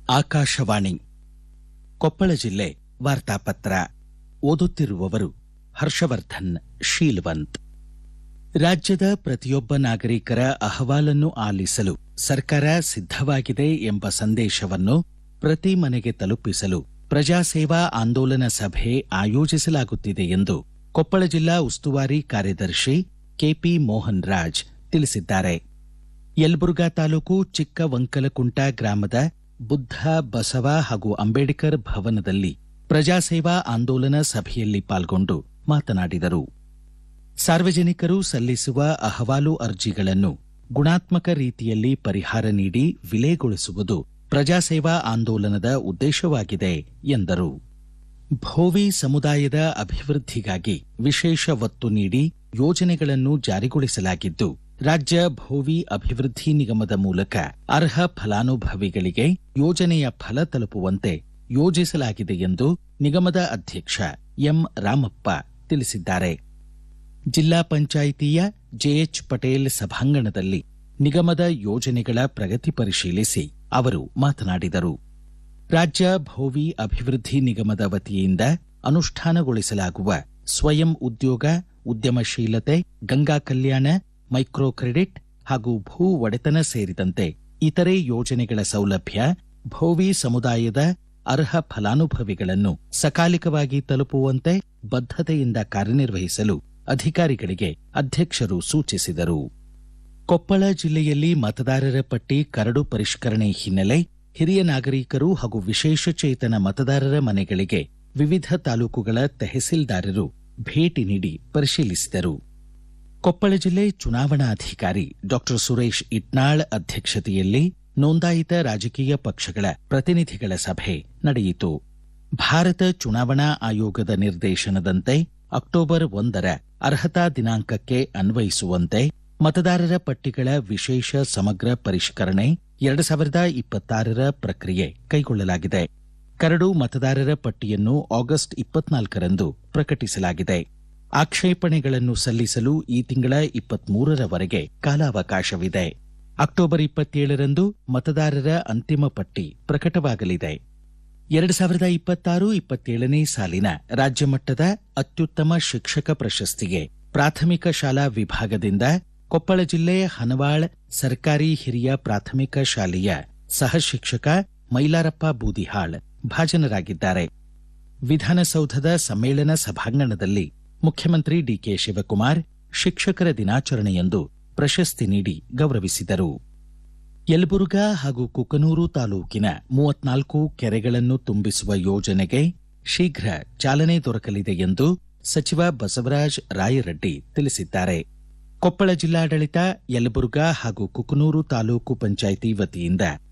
ಆಕಾಶವಾಣಿ ಕೊಪ್ಪಳ ಜಿಲ್ಲೆ ವಾರ್ತಾಪತ್ರ ಓದುತ್ತಿರುವವರು ಹರ್ಷವರ್ಧನ್ ಶೀಲ್ವಂತ್ ರಾಜ್ಯದ ಪ್ರತಿಯೊಬ್ಬ ನಾಗರಿಕರ ಅಹವಾಲನ್ನು ಆಲಿಸಲು ಸರ್ಕಾರ ಸಿದ್ಧವಾಗಿದೆ ಎಂಬ ಸಂದೇಶವನ್ನು ಪ್ರತಿ ಮನೆಗೆ ತಲುಪಿಸಲು ಪ್ರಜಾಸೇವಾ ಆಂದೋಲನ ಸಭೆ ಆಯೋಜಿಸಲಾಗುತ್ತಿದೆ ಎಂದು ಕೊಪ್ಪಳ ಜಿಲ್ಲಾ ಉಸ್ತುವಾರಿ ಕಾರ್ಯದರ್ಶಿ ಕೆಪಿ ಮೋಹನ್ ರಾಜ್ ತಿಳಿಸಿದ್ದಾರೆ ಯಲಬುರ್ಗಾ ತಾಲೂಕು ಚಿಕ್ಕವಂಕಲಕುಂಟ ಗ್ರಾಮದ ಬುದ್ಧ ಬಸವ ಹಾಗೂ ಅಂಬೇಡ್ಕರ್ ಭವನದಲ್ಲಿ ಪ್ರಜಾಸೇವಾ ಆಂದೋಲನ ಸಭೆಯಲ್ಲಿ ಪಾಲ್ಗೊಂಡು ಮಾತನಾಡಿದರು ಸಾರ್ವಜನಿಕರು ಸಲ್ಲಿಸುವ ಅಹವಾಲು ಅರ್ಜಿಗಳನ್ನು ಗುಣಾತ್ಮಕ ರೀತಿಯಲ್ಲಿ ಪರಿಹಾರ ನೀಡಿ ವಿಲೆಗೊಳಿಸುವುದು ಪ್ರಜಾಸೇವಾ ಆಂದೋಲನದ ಉದ್ದೇಶವಾಗಿದೆ ಎಂದರು ಭೋವಿ ಸಮುದಾಯದ ಅಭಿವೃದ್ಧಿಗಾಗಿ ವಿಶೇಷ ಒತ್ತು ನೀಡಿ ಯೋಜನೆಗಳನ್ನು ಜಾರಿಗೊಳಿಸಲಾಗಿದ್ದು ರಾಜ್ಯ ಭೋವಿ ಅಭಿವೃದ್ಧಿ ನಿಗಮದ ಮೂಲಕ ಅರ್ಹ ಫಲಾನುಭವಿಗಳಿಗೆ ಯೋಜನೆಯ ಫಲ ತಲುಪುವಂತೆ ಯೋಜಿಸಲಾಗಿದೆ ಎಂದು ನಿಗಮದ ಅಧ್ಯಕ್ಷ ಎಂ ರಾಮಪ್ಪ ತಿಳಿಸಿದ್ದಾರೆ ಜಿಲ್ಲಾ ಪಂಚಾಯಿತಿಯ ಜೆಎಚ್ ಪಟೇಲ್ ಸಭಾಂಗಣದಲ್ಲಿ ನಿಗಮದ ಯೋಜನೆಗಳ ಪ್ರಗತಿ ಪರಿಶೀಲಿಸಿ ಅವರು ಮಾತನಾಡಿದರು ರಾಜ್ಯ ಭೋವಿ ಅಭಿವೃದ್ಧಿ ನಿಗಮದ ವತಿಯಿಂದ ಅನುಷ್ಠಾನಗೊಳಿಸಲಾಗುವ ಸ್ವಯಂ ಉದ್ಯೋಗ ಉದ್ಯಮಶೀಲತೆ ಗಂಗಾ ಕಲ್ಯಾಣ ಮೈಕ್ರೋ ಕ್ರೆಡಿಟ್ ಹಾಗೂ ಭೂ ಒಡೆತನ ಸೇರಿದಂತೆ ಇತರೆ ಯೋಜನೆಗಳ ಸೌಲಭ್ಯ ಭೋವಿ ಸಮುದಾಯದ ಅರ್ಹ ಫಲಾನುಭವಿಗಳನ್ನು ಸಕಾಲಿಕವಾಗಿ ತಲುಪುವಂತೆ ಬದ್ಧತೆಯಿಂದ ಕಾರ್ಯನಿರ್ವಹಿಸಲು ಅಧಿಕಾರಿಗಳಿಗೆ ಅಧ್ಯಕ್ಷರು ಸೂಚಿಸಿದರು ಕೊಪ್ಪಳ ಜಿಲ್ಲೆಯಲ್ಲಿ ಮತದಾರರ ಪಟ್ಟಿ ಕರಡು ಪರಿಷ್ಕರಣೆ ಹಿನ್ನೆಲೆ ಹಿರಿಯ ನಾಗರಿಕರು ಹಾಗೂ ವಿಶೇಷಚೇತನ ಮತದಾರರ ಮನೆಗಳಿಗೆ ವಿವಿಧ ತಾಲೂಕುಗಳ ತೆಹಸೀಲ್ದಾರರು ಭೇಟಿ ನೀಡಿ ಪರಿಶೀಲಿಸಿದರು ಕೊಪ್ಪಳ ಜಿಲ್ಲೆ ಚುನಾವಣಾಧಿಕಾರಿ ಡಾಕ್ಟರ್ ಸುರೇಶ್ ಇಟ್ನಾಳ್ ಅಧ್ಯಕ್ಷತೆಯಲ್ಲಿ ನೋಂದಾಯಿತ ರಾಜಕೀಯ ಪಕ್ಷಗಳ ಪ್ರತಿನಿಧಿಗಳ ಸಭೆ ನಡೆಯಿತು ಭಾರತ ಚುನಾವಣಾ ಆಯೋಗದ ನಿರ್ದೇಶನದಂತೆ ಅಕ್ಟೋಬರ್ ಒಂದರ ಅರ್ಹತಾ ದಿನಾಂಕಕ್ಕೆ ಅನ್ವಯಿಸುವಂತೆ ಮತದಾರರ ಪಟ್ಟಿಗಳ ವಿಶೇಷ ಸಮಗ್ರ ಪರಿಷ್ಕರಣೆ ಎರಡು ಸಾವಿರದ ಇಪ್ಪತ್ತಾರರ ಪ್ರಕ್ರಿಯೆ ಕೈಗೊಳ್ಳಲಾಗಿದೆ ಕರಡು ಮತದಾರರ ಪಟ್ಟಿಯನ್ನು ಆಗಸ್ಟ್ ಇಪ್ಪತ್ನಾಲ್ಕರಂದು ಪ್ರಕಟಿಸಲಾಗಿದೆ ಆಕ್ಷೇಪಣೆಗಳನ್ನು ಸಲ್ಲಿಸಲು ಈ ತಿಂಗಳ ಇಪ್ಪತ್ಮೂರರವರೆಗೆ ಕಾಲಾವಕಾಶವಿದೆ ಅಕ್ಟೋಬರ್ ಇಪ್ಪತ್ತೇಳರಂದು ಮತದಾರರ ಅಂತಿಮ ಪಟ್ಟಿ ಪ್ರಕಟವಾಗಲಿದೆ ಎರಡು ಸಾವಿರದ ಇಪ್ಪತ್ತಾರು ಇಪ್ಪತ್ತೇಳನೇ ಸಾಲಿನ ರಾಜ್ಯ ಮಟ್ಟದ ಅತ್ಯುತ್ತಮ ಶಿಕ್ಷಕ ಪ್ರಶಸ್ತಿಗೆ ಪ್ರಾಥಮಿಕ ಶಾಲಾ ವಿಭಾಗದಿಂದ ಕೊಪ್ಪಳ ಜಿಲ್ಲೆ ಹನವಾಳ್ ಸರ್ಕಾರಿ ಹಿರಿಯ ಪ್ರಾಥಮಿಕ ಶಾಲೆಯ ಸಹ ಶಿಕ್ಷಕ ಮೈಲಾರಪ್ಪ ಬೂದಿಹಾಳ್ ಭಾಜನರಾಗಿದ್ದಾರೆ ವಿಧಾನಸೌಧದ ಸಮ್ಮೇಳನ ಸಭಾಂಗಣದಲ್ಲಿ ಮುಖ್ಯಮಂತ್ರಿ ಡಿಕೆ ಶಿವಕುಮಾರ್ ಶಿಕ್ಷಕರ ದಿನಾಚರಣೆಯಂದು ಪ್ರಶಸ್ತಿ ನೀಡಿ ಗೌರವಿಸಿದರು ಯಲಬುರ್ಗಾ ಹಾಗೂ ಕುಕನೂರು ತಾಲೂಕಿನ ಮೂವತ್ನಾಲ್ಕು ಕೆರೆಗಳನ್ನು ತುಂಬಿಸುವ ಯೋಜನೆಗೆ ಶೀಘ್ರ ಚಾಲನೆ ದೊರಕಲಿದೆ ಎಂದು ಸಚಿವ ಬಸವರಾಜ ರಾಯರೆಡ್ಡಿ ತಿಳಿಸಿದ್ದಾರೆ ಕೊಪ್ಪಳ ಜಿಲ್ಲಾಡಳಿತ ಯಲಬುರ್ಗಾ ಹಾಗೂ ಕುಕನೂರು ತಾಲೂಕು ಪಂಚಾಯಿತಿ ವತಿಯಿಂದ